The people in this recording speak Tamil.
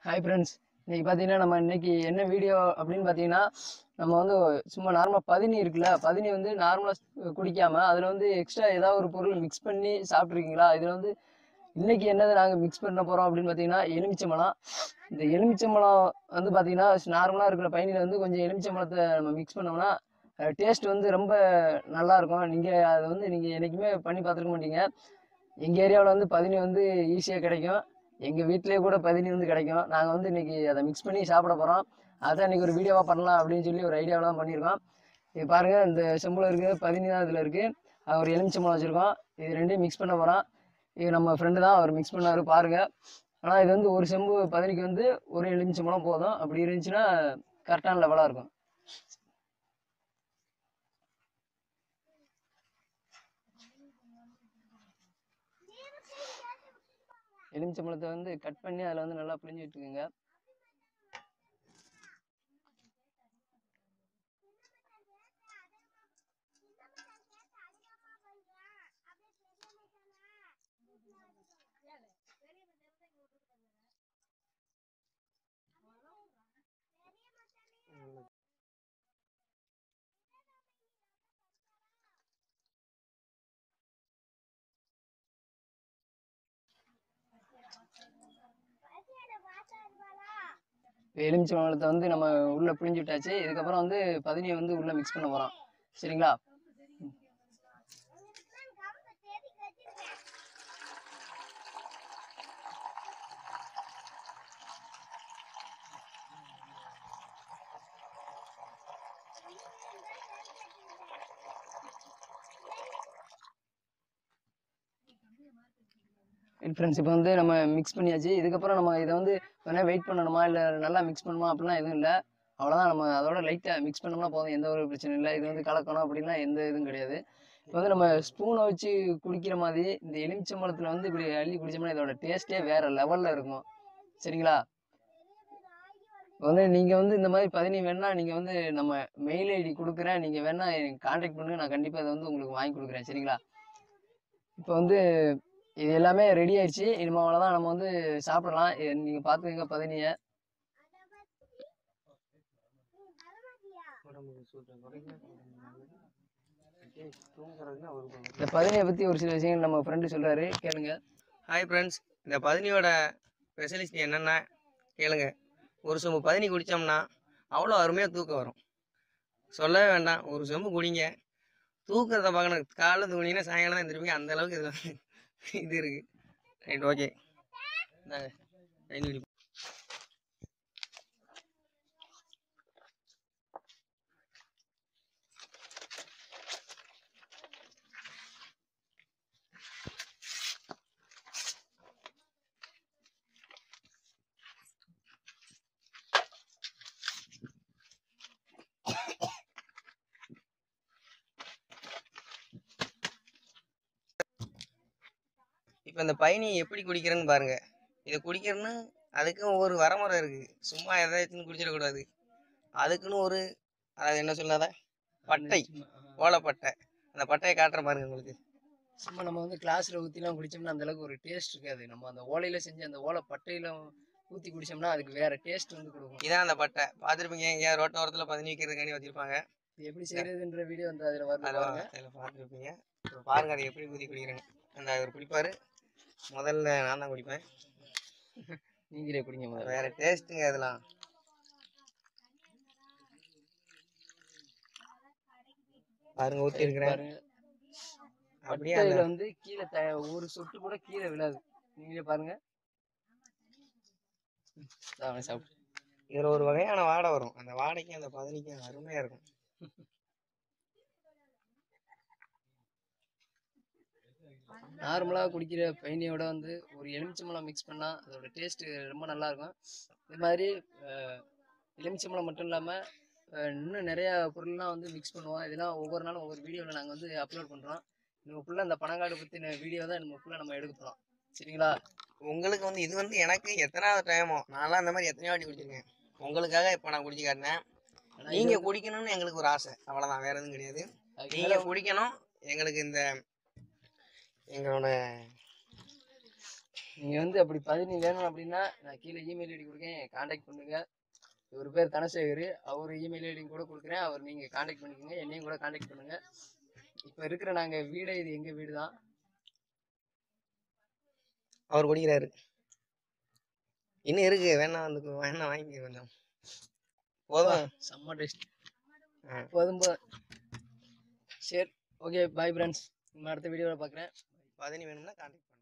ஹாய் ஃப்ரெண்ட்ஸ் இன்னைக்கு பார்த்தீங்கன்னா நம்ம இன்னைக்கு என்ன வீடியோ அப்படின்னு பார்த்தீங்கன்னா நம்ம வந்து சும்மா நார்மலாக பதினி இருக்குல்ல பதினி வந்து நார்மலாக குடிக்காமல் அதில் வந்து எக்ஸ்ட்ரா ஏதாவது ஒரு பொருள் மிக்ஸ் பண்ணி சாப்பிட்ருக்கீங்களா இதில் வந்து இன்னைக்கு என்னது நாங்கள் மிக்ஸ் பண்ண போகிறோம் அப்படின்னு பார்த்தீங்கன்னா எலுமிச்சம்பழம் இந்த எலுமிச்சம்பழம் வந்து பார்த்தீங்கன்னா நார்மலாக இருக்கிற பயணியில் வந்து கொஞ்சம் எலுமிச்சம்பழத்தை நம்ம மிக்ஸ் பண்ணோம்னா டேஸ்ட் வந்து ரொம்ப நல்லா இருக்கும் நீங்கள் அதை வந்து நீங்கள் என்றைக்குமே பண்ணி பார்த்துருக்க மாட்டீங்க எங்கள் ஏரியாவில் வந்து பதினி வந்து ஈஸியாக கிடைக்கும் எங்கள் வீட்டிலேயே கூட பதினி வந்து கிடைக்கும் நாங்கள் வந்து இன்னைக்கு அதை மிக்ஸ் பண்ணி சாப்பிட போகிறோம் அதான் இன்னைக்கு ஒரு வீடியோவாக பண்ணலாம் அப்படின்னு சொல்லி ஒரு ஐடியாவில் தான் பண்ணியிருக்கோம் இது பாருங்கள் இந்த செம்பில் இருக்குது பதினி தான் இதில் இருக்குது அது ஒரு எலுமிச்சம்பழம் வச்சுருக்கோம் இது ரெண்டையும் மிக்ஸ் பண்ண போகிறோம் இது நம்ம ஃப்ரெண்டு தான் அவர் மிக்ஸ் பண்ணார் பாருங்கள் ஆனால் இது வந்து ஒரு செம்பு பதினிக்கு வந்து ஒரு எலுமிச்சம்பழம் போதும் அப்படி இருந்துச்சுன்னா கரெக்டான லெவலாக இருக்கும் எலுமிச்சம்பழத்தை வந்து கட் பண்ணி அதில் வந்து நல்லா பிழிஞ்சு விட்டுக்குங்க எலுமிச்சம்பழத்தை வந்து நம்ம உள்ளே பிழிஞ்சு விட்டாச்சு இதுக்கப்புறம் வந்து பதினியை வந்து உள்ளே மிக்ஸ் பண்ண போகிறோம் சரிங்களா ஃப்ரெண்ட்ஸ் இப்போ வந்து நம்ம மிக்ஸ் பண்ணியாச்சு இதுக்கப்புறம் நம்ம இதை வந்து வேணால் வெயிட் பண்ணணுமா இல்லை நல்லா மிக்ஸ் பண்ணணுமா அப்படிலாம் எதுவும் இல்லை அவ்வளோதான் நம்ம அதோட லைட்டாக மிக்ஸ் பண்ணோம்னா போதும் எந்த ஒரு பிரச்சனையும் இல்லை இது வந்து கலக்கணும் அப்படிலாம் எந்த இதுவும் கிடையாது இப்போ வந்து நம்ம ஸ்பூனை வச்சு குடிக்கிற மாதிரி இந்த எலுமிச்சம்பழத்தில் வந்து இப்படி அள்ளி குடிச்சோம்னா இதோட டேஸ்ட்டே வேறு லெவலில் இருக்கும் சரிங்களா இப்போ வந்து நீங்கள் வந்து இந்த மாதிரி பதினி வேணா நீங்கள் வந்து நம்ம மெயில் ஐடி கொடுக்குறேன் நீங்கள் வேணா எனக்கு காண்டாக்ட் பண்ணுங்க நான் கண்டிப்பாக இதை வந்து உங்களுக்கு வாங்கி கொடுக்குறேன் சரிங்களா இப்போ வந்து இது எல்லாமே ரெடி ஆயிடுச்சு இனிமே அவ்வளோதான் நம்ம வந்து சாப்பிடலாம் இது நீங்க பார்த்துக்கங்க பதினியை இந்த பதினியை பற்றி ஒரு சில விஷயங்கள் நம்ம ஃப்ரெண்டு சொல்றாரு கேளுங்க ஹாய் ஃப்ரெண்ட்ஸ் இந்த பதினியோட ஸ்பெஷலிஸ்ட் என்னென்னா கேளுங்க ஒரு சொம்பு பதினி குடித்தோம்னா அவ்வளோ அருமையாக தூக்கம் வரும் சொல்லவே வேண்டாம் ஒரு சொம்பு குடிங்க தூக்கத்தை பார்க்கணும் காலைல தூங்கினீங்கன்னா சாயங்காலம் தான் திருப்பி அந்த அளவுக்கு இது வந்து இது இருக்குது ரைட் ஓகே இந்தாங்க கையில் பிடி. இப்போ இந்த பயணி எப்படி குடிக்கிறேன்னு பாருங்க இதை குடிக்கிறேன்னு அதுக்கும் ஒரு வரமுறை இருக்குது சும்மா எதாச்சும் குடிச்சிடக்கூடாது அதுக்குன்னு ஒரு அதாவது என்ன சொல்லாத பட்டை ஓலைப்பட்டை அந்த பட்டையை காட்டுறேன் பாருங்க உங்களுக்கு சும்மா நம்ம வந்து கிளாஸ்ல ஊற்றிலாம் குடிச்சோம்னா அந்த அளவுக்கு ஒரு டேஸ்ட் இருக்காது நம்ம அந்த ஓலையில செஞ்சு அந்த ஓலை பட்டையில ஊற்றி குடிச்சோம்னா அதுக்கு வேற டேஸ்ட் வந்து கொடுக்கும் இதான் அந்த பட்டை பார்த்துருப்பீங்க எங்கேயா ரோட்டோரத்தில் பதினி வைக்கிறதுக்காண்டி வச்சிருப்பாங்க இது எப்படி செய்யறதுன்ற வீடியோ வந்து அதில் வரும் அதை பாருங்க அதில் பார்த்துருப்பீங்க இப்போ பாருங்க அதை எப்படி ஊற்றி குடிக்கிறேங்க அந்த அவர் குடிப்பார் முதல்ல நான் தான் குடிப்பேன் நீங்களே குடிங்க முதல்ல வேற டேஸ்ட்டுங்க இதெல்லாம் பாருங்க ஊற்றி இருக்கிறேன் பாருங்க அப்படியே பட்டையில அந்த வந்து கீழே த ஒரு சொட்டு கூட கீழே விழாது நீங்களே பாருங்க சாப்பிடு சாப்பிடு இதில் ஒரு வகையான வாடை வரும் அந்த வாடைக்கும் அந்த பதனிக்கும் அருமையாக இருக்கும் நார்மலாக குடிக்கிற பையனையோட வந்து ஒரு எலுமிச்சம்பழம் மிக்ஸ் பண்ணால் அதோட டேஸ்ட்டு ரொம்ப நல்லா இருக்கும் இது மாதிரி அஹ், எலுமிச்சம்பழம் மட்டும் இல்லாமல் இன்னும் நிறையா பொருள்லாம் வந்து மிக்ஸ் பண்ணுவோம் இதெல்லாம் ஒவ்வொரு நாளும் ஒவ்வொரு வீடியோவில் நாங்கள் வந்து அப்லோட் பண்ணுறோம் நம்ம ஃபுல்லாக இந்த பனங்காடு பற்றின வீடியோ தான் நம்ம ஃபுல்லாக நம்ம எடுக்க போகிறோம் சரிங்களா உங்களுக்கு வந்து இது வந்து எனக்கு எத்தனாவது டைமோ நான்லாம் அந்த மாதிரி எத்தனையோ வாட்டி குடிச்சிருக்கேன் உங்களுக்காக இப்போ நான் குடிச்சு காட்டினேன் ஆனா நீங்கள் குடிக்கணும்னு எங்களுக்கு ஒரு ஆசை அவ்வளோதான் வேற எதுவும் கிடையாது அதுக்கு நீங்க குடிக்கணும் எங்களுக்கு இந்த எங்களோட நீங்கள் வந்து அப்படி பதினி வேணும் அப்படின்னா நான் கீழே இமெயில் ஐடி கொடுக்கேன் காண்டாக்ட் பண்ணுங்க இவர் பேர் தனசேகர் அவர் இமெயில் ஐடி கூட கொடுக்குறேன் அவர் நீங்கள் காண்டாக்ட் பண்ணிக்கோங்க என்னையும் கூட காண்டாக்ட் பண்ணுங்க இப்போ இருக்கிற நாங்கள் வீடே இது எங்கள் வீடு தான் அவர் குடிக்கிறாரு இன்னும் இருக்கு வேணா வந்து வேணா வாங்கி கொஞ்சம் போதும் செம்ம டேஸ்ட் ஆ. போதும் போதும் சரி ஓகே பாய் ஃப்ரெண்ட்ஸ் அடுத்த வீடியோவில் பார்க்குறேன் பதினி வேணும்னா கான்டாக்ட்